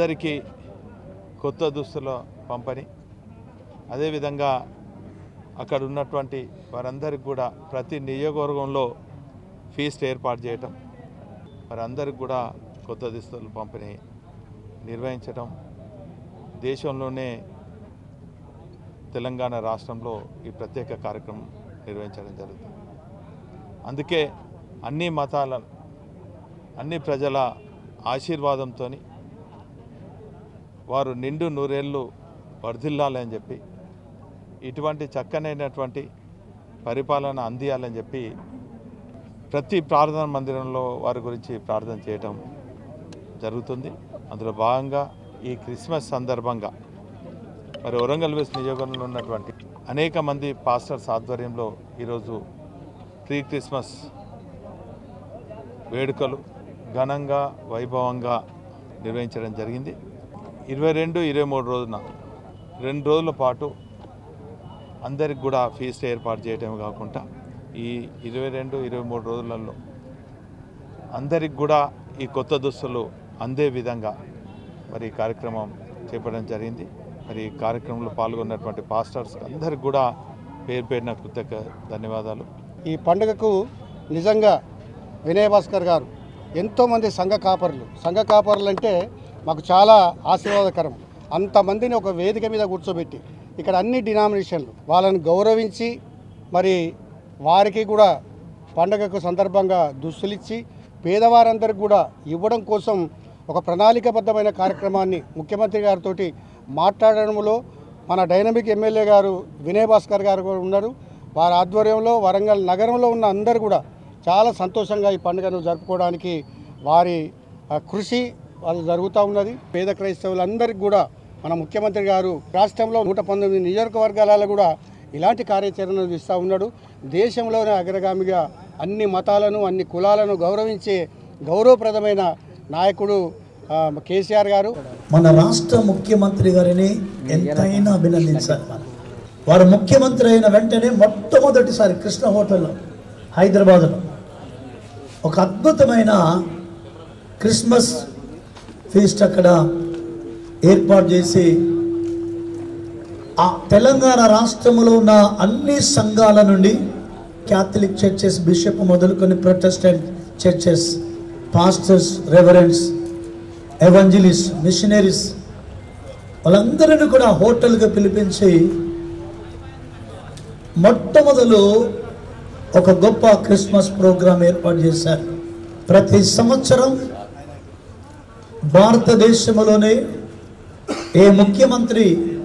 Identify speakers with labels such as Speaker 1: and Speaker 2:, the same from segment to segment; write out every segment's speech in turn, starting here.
Speaker 1: అందరికీ కొత్త దుస్తుల పంపిణీ అదేవిధంగా అక్కడ ఉన్నటువంటి వారందరికి కూడా ప్రతి నియోజకవర్గంలో ఫీస్ట్ ఏర్పాటు చేయటం వారందరికి కూడా కొత్త దుస్తులు పంపిణీ నిర్వహించటం దేశంలోనే తెలంగాణ రాష్ట్రంలో ఈ ప్రత్యేక కార్యక్రమం నిర్వహించడం జరుగుతుంది అందుకే అన్ని మతాల అన్ని ప్రజల ఆశీర్వాదంతో వారు నిండు నూరేళ్ళు వర్ధిల్లాలని చెప్పి ఇటువంటి చక్కనైనటువంటి పరిపాలన అందియాలని చెప్పి ప్రతి ప్రార్థన మందిరంలో వారి గురించి ప్రార్థన చేయటం జరుగుతుంది అందులో భాగంగా ఈ క్రిస్మస్ సందర్భంగా మరి వరంగల్ వెస్ట్ నియోజకవర్గంలో ఉన్నటువంటి అనేక మంది పాస్టర్స్ ఆధ్వర్యంలో ఈరోజు ప్రీ క్రిస్మస్ వేడుకలు ఘనంగా వైభవంగా నిర్వహించడం జరిగింది ఇరవై రెండు ఇరవై మూడు రోజున రెండు రోజుల పాటు అందరికి కూడా ఫీస్ట్ ఏర్పాటు చేయటమే కాకుండా ఈ ఇరవై రెండు ఇరవై మూడు రోజులలో అందరికి కూడా ఈ కొత్త దుస్తులు అందే విధంగా మరి ఈ కార్యక్రమం చేపట్టడం జరిగింది మరి ఈ కార్యక్రమంలో పాల్గొన్నటువంటి పాస్టర్స్ అందరికి కూడా పేరు పేరిన కృతజ్ఞ ధన్యవాదాలు
Speaker 2: ఈ పండుగకు నిజంగా వినయ్ భాస్కర్ గారు ఎంతోమంది సంఘ కాపరులు సంఘ కాపరులు అంటే మాకు చాలా ఆశీర్వాదకరం అంతమందిని ఒక వేదిక మీద కూర్చోబెట్టి ఇక్కడ అన్ని డినామినేషన్లు వాళ్ళని గౌరవించి మరి వారికి కూడా పండగకు సందర్భంగా దుస్తులిచ్చి పేదవారందరికి కూడా ఇవ్వడం కోసం ఒక ప్రణాళికబద్ధమైన కార్యక్రమాన్ని ముఖ్యమంత్రి గారితో మాట్లాడడంలో మన డైనమిక్ ఎమ్మెల్యే గారు వినయ్ భాస్కర్ గారు కూడా ఉన్నారు వారి ఆధ్వర్యంలో వరంగల్ నగరంలో ఉన్న అందరూ కూడా చాలా సంతోషంగా ఈ పండుగను జరుపుకోవడానికి వారి ఆ, కృషి వాళ్ళు జరుగుతూ ఉన్నది పేద క్రైస్తవులందరికీ కూడా మన ముఖ్యమంత్రి గారు రాష్ట్రంలో నూట పంతొమ్మిది నియోజకవర్గాలలో కూడా ఇలాంటి కార్యాచరణలు ఇస్తూ ఉన్నాడు దేశంలోనే అగ్రగామిగా అన్ని మతాలను అన్ని కులాలను గౌరవించే గౌరవప్రదమైన నాయకుడు ఆ, కేసీఆర్ గారు
Speaker 3: మన రాష్ట్ర ముఖ్యమంత్రి గారిని ఎంతైనా అభినందించాలి మనం వారు ముఖ్యమంత్రి అయిన వెంటనే మొట్టమొదటిసారి కృష్ణ హోటల్లో హైదరాబాద్లో ఒక అద్భుతమైన క్రిస్మస్ ఫీస్ట్ అక్కడ ఏర్పాటు చేసి ఆ తెలంగాణ రాష్ట్రంలో ఉన్న అన్ని సంఘాల నుండి క్యాథలిక్ చర్చెస్ బిషప్ మొదలుకొని Protestant churches pastors reverends evangelist missionaries వాళ్ళందరిని కూడా హోటల్గా పిలిపించి మొట్టమొదలు ఒక గొప్ప క్రిస్మస్ ప్రోగ్రాం ఏర్పాటు చేశారు ప్రతి సంవత్సరం భారతదేశంలోనే ఏ ముఖ్యమంత్రి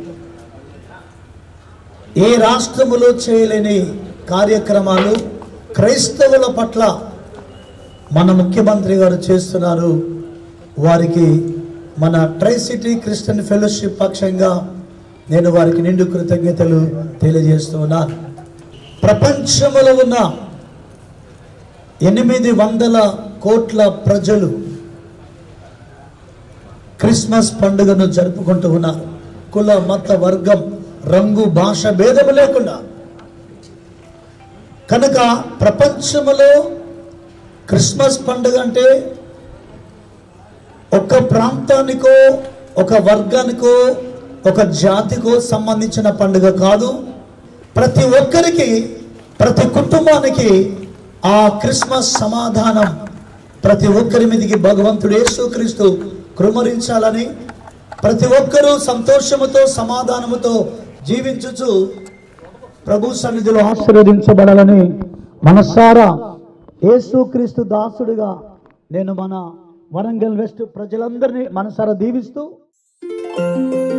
Speaker 3: ఏ రాష్ట్రములో చేయలేని కార్యక్రమాలు క్రైస్తవుల పట్ల మన ముఖ్యమంత్రి గారు చేస్తున్నారు వారికి మన ట్రై సిటీ క్రిస్టియన్ ఫెలోషిప్ పక్షంగా నేను వారికి నిండు కృతజ్ఞతలు తెలియజేస్తూ ఉన్నాను ప్రపంచంలో ఉన్న ఎనిమిది వందల కోట్ల ప్రజలు క్రిస్మస్ పండుగను జరుపుకుంటూ ఉన్నారు కుల మత వర్గం రంగు భాష భేదము లేకుండా కనుక ప్రపంచంలో క్రిస్మస్ పండుగ అంటే ఒక ప్రాంతానికో ఒక వర్గానికో ఒక జాతికో సంబంధించిన పండుగ కాదు ప్రతి ఒక్కరికి ప్రతి కుటుంబానికి ఆ క్రిస్మస్ సమాధానం ప్రతి ఒక్కరి మీదకి భగవంతుడు యేసుక్రీస్తు కృమరించాలని ప్రతి ఒక్కరూ సంతోషముతో సమాధానముతో జీవించుచు ప్రభు సన్నిధిలో ఆశీర్వదించబడాలని మనసారా యేసుక్రీస్తు దాసుడిగా నేను మన వరంగల్ వెస్ట్ ప్రజలందరినీ మనసారా దీవిస్తూ